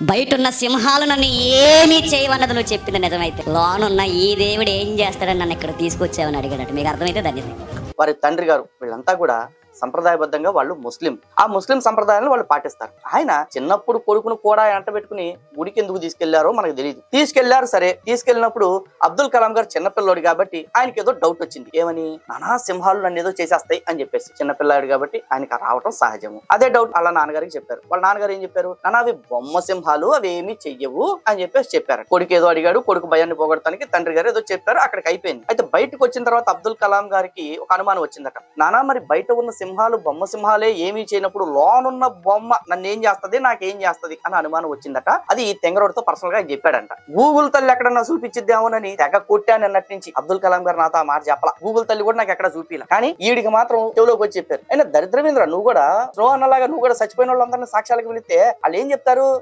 బయట ఉన్న సింహాలు నన్ను ఏమీ చేయవన్నది నువ్వు చెప్పింది నిజమైతే లోనున్న ఈ దేవుడు ఏం చేస్తాడని నన్ను ఇక్కడ తీసుకొచ్చావని అడిగాడట మీకు అర్థమైతే దాన్ని వారి తండ్రి గారు వీళ్ళంతా కూడా సంప్రదాయబద్ధంగా వాళ్ళు ముస్లిం ఆ ముస్లిం సంప్రదాయాలను వాళ్ళు పాటిస్తారు ఆయన చిన్నప్పుడు కొడుకును కూడా ఎంట పెట్టుకుని గుడికి ఎందుకు తీసుకెళ్లారో మనకు తెలియదు తీసుకెళ్లారు సరే తీసుకెళ్ళినప్పుడు అబ్దుల్ కలాం గారు చిన్నపిల్లోడు కాబట్టి ఆయనకి ఏదో డౌట్ వచ్చింది ఏమని నానా సింహాలు నన్ను ఏదో చేసేస్తాయి అని చెప్పేసి చిన్నపిల్లాడు కాబట్టి ఆయనకి రావటం సహజము అదే డౌట్ అలా నాన్నగారికి చెప్పారు వాళ్ళ నాన్నగారు ఏం చెప్పారు నాన్న అవి బొమ్మ సింహాలు అవి ఏమీ చెయ్యవు అని చెప్పేసి చెప్పారు కొడుకు ఏదో అడిగాడు కొడుకు భయాన్ని పోగొడటానికి తండ్రి గారు ఏదో చెప్పారు అక్కడికి అయిపోయింది అయితే బయటకు వచ్చిన తర్వాత అబ్దుల్ కలాం గారికి ఒక అనుమానం వచ్చిందట నానా మరి బయట ఉన్న సింహాలు బొమ్మ సింహాలే ఏమీ చేయనప్పుడు లోనున్న బొమ్మ నన్ను ఏం చేస్తది నాకేం చేస్తది అని అనుమానం వచ్చిందట అది ఈ తెంగరోడితో పర్సనల్ గా ఆయన చెప్పాడంట గూగుల్ తల్లి ఎక్కడన్నా చూపించిద్దామోనని తెగ కొట్టాను అన్నట్టు నుంచి అబ్దుల్ కలాం గారు నాతో ఆ మాట చెప్పాల గూగుల్ తల్లి కూడా నాకు ఎక్కడ చూపిలా కానీ ఈడికి మాత్రం చెవులోకి వచ్చి చెప్పారు అయినా దరిద్రమేంద్ర నువ్వు కూడా స్నో అన్నలాగా నువ్వు కూడా చచ్చిపోయిన వాళ్ళందరినీ సాక్ష్యాలకు వెళితే వాళ్ళు ఏం చెప్తారు